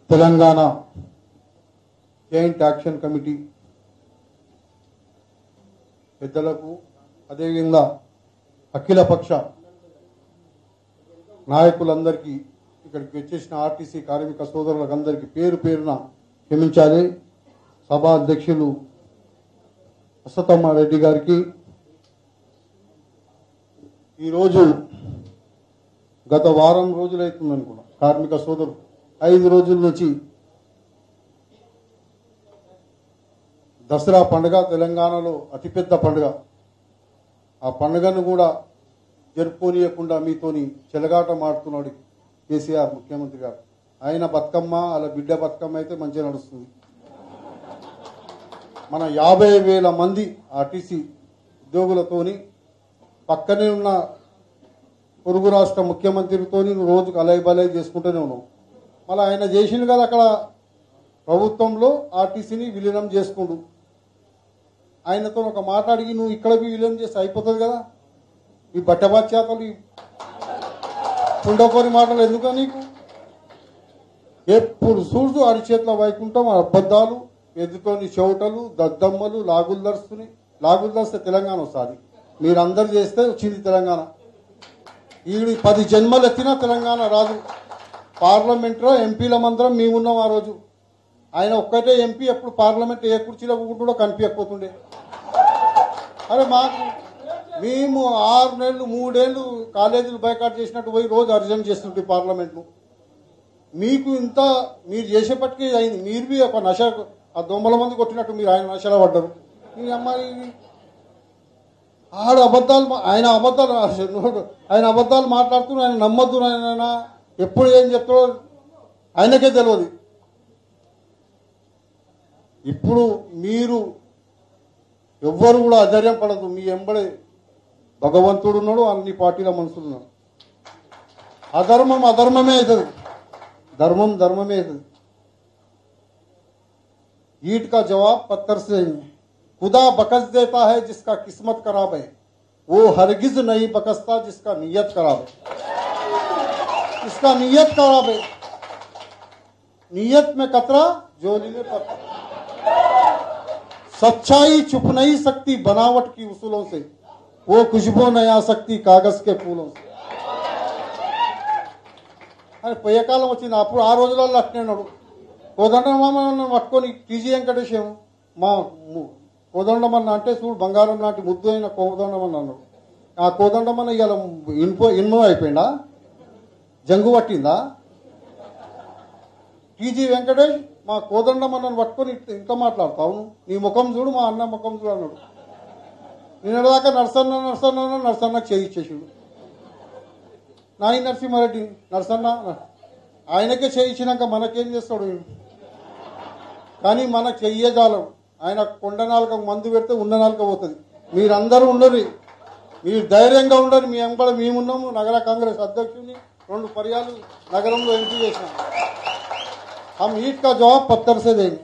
Telangana joint action committee పెద్దలకు అదేవిధంగా అఖిలపక్ష నాయకులందరికీ ఇక్కడికి వచ్చేసిన ఆర్టీసీ కార్మిక సోదరులకు అందరికీ పేరు పేరున క్షమించాలి సభా అధ్యక్షులు అసతమ్మ రెడ్డి గారికి ఈరోజు గత వారం రోజులైతుంది అనుకున్నా కార్మిక సోదరు ఐదు రోజుల నుంచి దసరా పండుగ తెలంగాణలో అతిపెద్ద పండుగ ఆ పండుగను కూడా జరుపుకోనియకుండా మీతోని చెలగాట మాడుతున్నాడు కేసీఆర్ ముఖ్యమంత్రి గారు ఆయన బతుకమ్మ అలా బిడ్డ బతుకమ్మ అయితే మంచిగా నడుస్తుంది మన యాభై వేల మంది ఆర్టీసీ ఉద్యోగులతోని పక్కనే ఉన్న పొరుగు రాష్ట్ర ముఖ్యమంత్రితోని రోజుకు అలై బలై చేసుకుంటూనే ఉన్నాం మళ్ళీ ఆయన చేసిండు కదా అక్కడ ప్రభుత్వంలో ఆర్టీసీని విలీనం చేసుకుండు ఆయనతో ఒక మాట అడిగి నువ్వు ఇక్కడ పోయి విలీనం చేస్తే అయిపోతుంది కదా ఈ బట్టబాచ్యాతలు ఈ ఉండకోని మాటలు ఎందుకు నీకు ఎప్పుడు చూడు అరిచేతుల వైకుంఠం అబద్ధాలు ఎదుటోని చెవుటలు దద్దమ్మలు లాగులు దరుస్తున్నాయి లాగులు దరిస్తే తెలంగాణ వస్తుంది మీరందరు చేస్తే వచ్చింది తెలంగాణ ఈడు పది జన్మలు ఎత్తినా తెలంగాణ రాదు పార్లమెంట్లో ఎంపీల మందరం మేమున్నాం ఆ రోజు ఆయన ఒక్కటే ఎంపీ ఎప్పుడు పార్లమెంట్ ఏ కుర్చీలో కూర్చుంటో కనిపించకపోతుండే అరే మాకు మేము ఆరు నెలలు మూడేళ్ళు కాలేజీలు బైకాట్ చేసినట్టు పోయి రోజు అర్జెంట్ చేస్తుంటే పార్లమెంట్ను మీకు ఇంత మీరు చేసేపటికి ఇది అయింది మీరు బి ఒక నశ ఆ దొంగల మంది కొట్టినట్టు మీరు ఆయన నశలో పడ్డారు ఈ అమ్మాయి ఆడు అబద్ధాలు మా- ఆయన అబద్ధాలు నోడు. ఆయన అబద్ధాలు మాట్లాడుతూ ఆయన నమ్మద్దు ఆయన ఎప్పుడు ఏం చెప్తాడో ఆయనకే తెలియదు ఇప్పుడు మీరు ఎవ్వరు కూడా అధైర్యం పడదు మీ ఎంబడే భగవంతుడు ఉన్నాడు అన్ని పార్టీల మనుషులు ఉన్నారు అధర్మం అధర్మమే అవుతుంది धर्मम धर्म में है। ईट का जवाब पत्थर से है। खुदा बकस देता है जिसका किस्मत खराब है वो हरगिज नहीं बकसता जिसका नीयत खराब है इसका नीयत खराब है नीयत में कतरा जोली में पत्थर सच्चाई छुप नहीं सकती बनावट की उसूलों से वो खुशबू नहीं आ सकती कागज के फूलों से అని పోయే కాలం వచ్చింది అప్పుడు ఆ రోజులలో అట్నే ఉన్నాడు కోదండమామ పట్టుకొని టీజీ వెంకటేశం మా ము- కోదండమన్న అంటే చూడు బంగారం లాంటి ముద్దు అయిన కోదండమన్న అన్నాడు ఆ కోదండమన్న ఇవాళ ఇన్పో ఇన్మో అయిపోయిందా జంగు పట్టిందా టీజీ వెంకటేష్ మా కోదండమన్నను పట్టుకొని ఇట్- ఇంత మాట్లాడతావు నీ ముఖం చూడు మా అన్న ముఖం చూడు అన్నాడు నిన్నటిదాకా నరసన్న నరసన్న నరసన్నకు చేయించేసాడు నాయి నరసింహారెడ్డి నరసన్న ఆయనకే చేయించినాక మనకేం చేస్తాడు ఈయన? కానీ మనకు చెయ్యజాలం ఆయన కొండ నాలుక మందు పెడితే ఉన్న నాలుక పోతుంది మీరందరూ ఉండరు మీరు ధైర్యంగా ఉండరు మీ ఎంబడ మేమున్నాము నగర కాంగ్రెస్ అధ్యక్షుడిని రెండు పర్యాలు నగరంలో ఎంపీ చేసినాం हम ईट का जवाब पत्थर से देंगे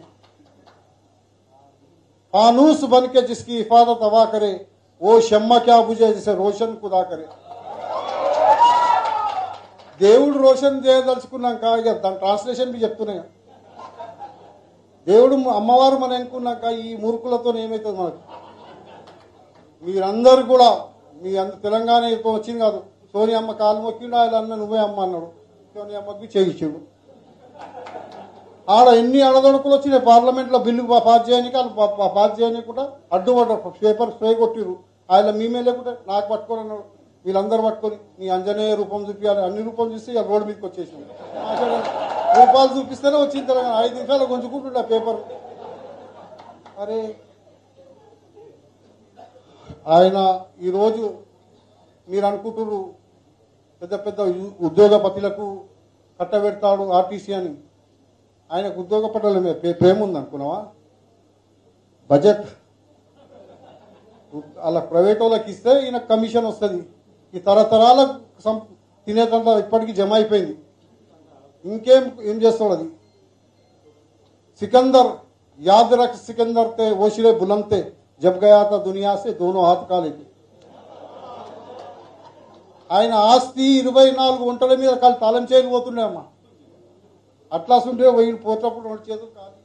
फानूस बन के जिसकी हिफाजत हवा करे वो शम्मा क्या बुझे जिसे रोशन खुदा करे దేవుడు రోషన్ చేయదలుచుకున్నాక ఇక దాని ట్రాన్స్లేషన్ బి చెప్తున్నాయి దేవుడు అమ్మవారు మనం ఎన్నుకున్నాక ఈ మూర్ఖులతో ఏమవుతుంది మనకు మీరందరూ కూడా మీ అంత తెలంగాణ ఇప్పుడు వచ్చింది కాదు సోనియా అమ్మ కాలు మొక్కిండు ఆయన అన్న నువ్వే అమ్మ అన్నాడు సోనియా అమ్మకి చేయించాడు ఆడ ఎన్ని అడదొడుకులు వచ్చినాయి పార్లమెంట్లో బిల్లు పా- పాస్ చేయడానికి వాళ్ళు పా- పా- పాస్ చేయకుండా అడ్డుపడ్డారు పేపర్ స్ప్రే కొట్టిరు ఆయన మేమే లేకుంటే నాకు పట్టుకొని అన్నాడు వీళ్ళందరూ పట్టుకొని నీ అంజనేయ రూపం చూపించాలి అన్ని రూపం చూస్తే ఇక రోడ్డు మీదకి వచ్చేసింది అసలు రూపాలు చూపిస్తేనే వచ్చింది తెలంగాణ ఐదు నిమిషాలు గుంజుకుంటుండే ఆ పేపర్ అరే ఆయన ఈరోజు మీరు అనుకుంటున్నారు పెద్ద పెద్ద ఉ- ఉద్యోగపతులకు కట్టబెడతాడు ఆర్టీసీ అని ఆయనకు ఉద్యోగ పట్టాల మీద ప్రే- ప్రేమ ఉంది అనుకున్నావా బడ్జెట్ అలా ప్రైవేట్ వాళ్ళకి ఇస్తే ఈయన కమిషన్ వస్తుంది ఈ తరతరాల సం తినేదంతా ఇప్పటికీ జమ అయిపోయింది ఇంకేం ఏం చేస్తాడు అది సికందర్ యాద్ రఖ్ సికందర్ తే ఓషిరే బులంతే జబ్ గయా తా దునియా సే దోనో హాత్ కాలేకి ఆయన ఆస్తి ఇరవై నాలుగు గుంటల మీద కాలు తాళం చేయలు పోతున్నాయమ్మా అట్లాస్ ఉంటే పోయి పోతప్పుడు రెండు చేతులు కాదు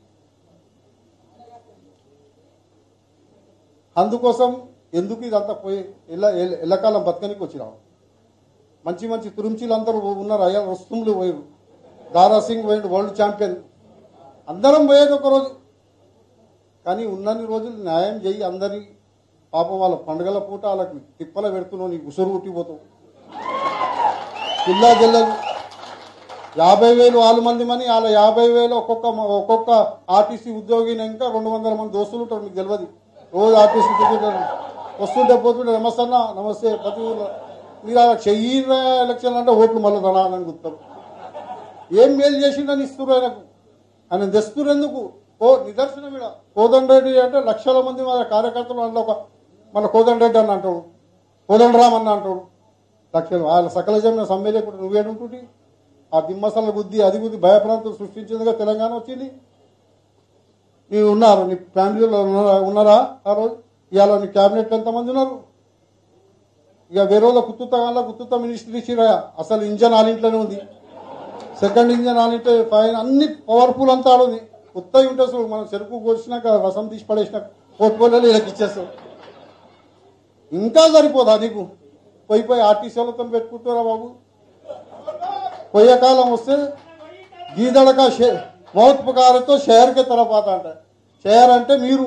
అందుకోసం ఎందుకు ఇదంతా పోయి ఎల్ల ఎల్ల- ఎల్లకాలం బతకనికి వచ్చినాం మంచి మంచి తురుంచీలు అందరూ ఉన్నారు అయ్యా వస్తువులు పోయారు దారా సింగ్ పోయిండు వరల్డ్ ఛాంపియన్ అందరం పోయేది ఒక రోజు కానీ ఉన్నన్ని రోజులు న్యాయం చేయి అందరి పాపం వాళ్ళ పండుగల పూట వాళ్ళకి తిప్పల పెడుతున్నావు నీకు ఉసురు ఉట్టిపోతావు జిల్లా జిల్లాలు యాభై వేలు వాళ్ళ మంది మని వాళ్ళ యాభై వేలు ఒక్కొక్క మ- ఒక్కొక్క ఆర్టీసీ ఉద్యోగిని ఇంకా రెండు వందల మంది దోస్తులు ఉంటారు మీకు తెలియదు రోజు ఆర్టీసీ తిరుగుతారు వస్తుంటే పోతుంటే నమస్తే అన్న నమస్తే ప్రతి ఊర్లో మీరు అలా చెయ్యి ఎలక్షన్ అంటే ఓట్లు మళ్ళీ దళాలని గుర్తారు ఏం మేలు చేసిండని ఇస్తున్నారు ఆయనకు ఆయన తెస్తున్నారు ఎందుకు ఓ నిదర్శనం ఇక్కడ కోదండరెడ్డి అంటే లక్షల మంది మన కార్యకర్తలు అందులో ఒక మన కోదండరెడ్డి అని అంటాడు కోదండరామ్ అన్న అంటాడు లక్షలు వాళ్ళ సకల జమిన సమ్మెలే కూడా నువ్వేడుంటుంటి ఆ దిమ్మసల బుద్ధి అది బుద్ధి భయప్రాంతం సృష్టించిందిగా తెలంగాణ వచ్చింది మీరు ఉన్నారు నీ ఫ్యామిలీలో ఉన్నారా ఉన్నారా ఆ రోజు ఇవాళ నీ క్యాబినెట్ ఎంతమంది ఉన్నారు ఇక వేరే వాళ్ళ కుత్తుతగాల కుత్తుత మినిస్టర్ ఇచ్చిరా అసలు ఇంజన్ ఆలింట్లోనే ఉంది సెకండ్ ఇంజన్ ఆలింటే పైన అన్ని పవర్ఫుల్ అంతా ఆడుంది కొత్తవి ఉంటే అసలు మనం చెరుకు కోసినాక రసం తీసి పడేసినాక పోర్ట్ఫోలియోలో వీళ్ళకి ఇచ్చేస్తాం ఇంకా సరిపోదా నీకు పోయి పోయి ఆర్టీసీ వాళ్ళతో పెట్టుకుంటారా బాబు పోయే కాలం వస్తే గీదడక షే మౌత్ పుకారుతో షేర్కే తరపాత అంట షేర్ అంటే మీరు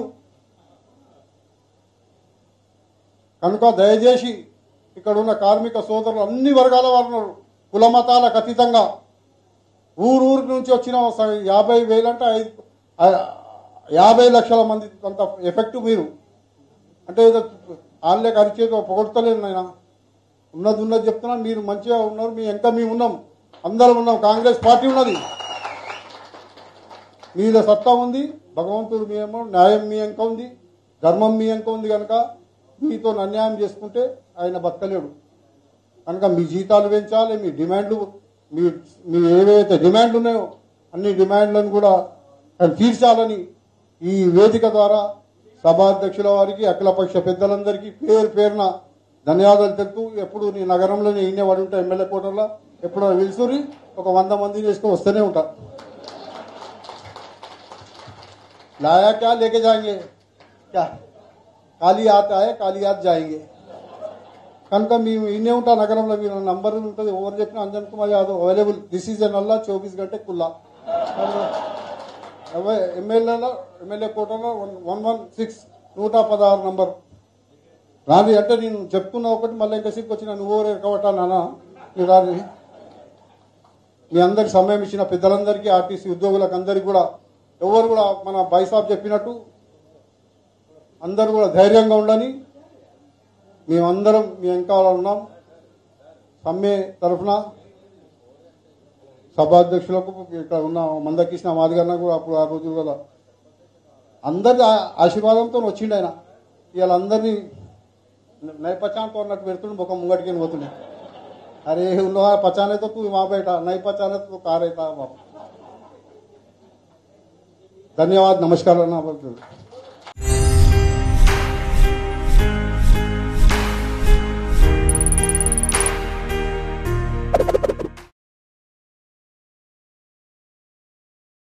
కనుక దయచేసి ఇక్కడ ఉన్న కార్మిక సోదరులు అన్ని వర్గాల వారు ఉన్నారు కుల మతాలకు అతీతంగా ఊరు ఊరి నుంచి వచ్చిన స- యాభై వేలు అంటే ఐదు ఆ- యాభై లక్షల మంది అంత ఎఫెక్టివ్ మీరు అంటే ఏదో వాళ్ళే అరిచేది పొగడతలేను నాయన ఉన్నది ఉన్నది చెప్తున్నా మీరు మంచిగా ఉన్నారు మీ ఎంత మేము ఉన్నాం అందరం ఉన్నాం కాంగ్రెస్ పార్టీ ఉన్నది మీద సత్తా ఉంది భగవంతుడు మీ ఏమో న్యాయం మీ ఎంక ఉంది ధర్మం మీ ఎంక ఉంది కనుక మీతో అన్యాయం చేసుకుంటే ఆయన బతకలేడు కనుక మీ జీతాలు పెంచాలి మీ డిమాండ్లు మీ మీ ఏవైతే డిమాండ్లు ఉన్నాయో అన్ని డిమాండ్లను కూడా ఆయన తీర్చాలని ఈ వేదిక ద్వారా సభాధ్యక్షుల వారికి అఖిలపక్ష పెద్దలందరికీ పేరు పేరున ధన్యవాదాలు తెలుపుతూ ఎప్పుడు నీ నగరంలోనే ఇన్నే పడి ఉంటా ఎమ్మెల్యే కోటర్లో ఎప్పుడు పిలుచుని ఒక వంద మంది చేసుకొని వస్తూనే ఉంటా लाया क्या लेके जाएंगे क्या ఖాళీ ఆత ఆయే ఖాళీ ఆత జాయింగే కనుక మేము ఇన్నే ఉంటా నగరంలో మీరు నంబర్ ఉంటుంది ఎవరు చెప్పిన Anjan Kumar Yadav available this is అన్ అల్లా చౌబీస్ గంటే కుల్లా ఎమ్మెల్యేలో ఎమ్మెల్యే కోటలో వన్ వన్ సిక్స్ నూట పదహారు నంబర్ రాని అంటే నేను చెప్తున్నా ఒకటి మళ్ళీ ఇంకా సీట్కి వచ్చిన నువ్వు ఎవరు ఎక్కబట్టా నాన్న మీరు రాని మీ అందరికి సమయం ఇచ్చిన పెద్దలందరికీ ఆర్టీసీ ఉద్యోగులకు అందరికీ కూడా ఎవరు కూడా మన బైసాబ్ చెప్పినట్టు అందరూ కూడా ధైర్యంగా ఉండని మేమందరం మీ వెనకాల ఉన్నాం సమ్మె తరఫున సభాధ్యక్షులకు ఇక్కడ ఉన్న మందకృష్ణ మాదిగన్న కూడా అప్పుడు ఆ రోజు కదా అందరి ఆ- ఆశీర్వాదంతో వచ్చిండు ఆయన ఇవాళ అందరినీ నైపచాంతో అన్నట్టు పెడుతుండే ఒక ముంగటికి పోతుండే अरे उन लोग पचाने तो तू वहां बैठा नहीं पचाने तो तू कहा रहता बाप धन्यवाद नमस्कार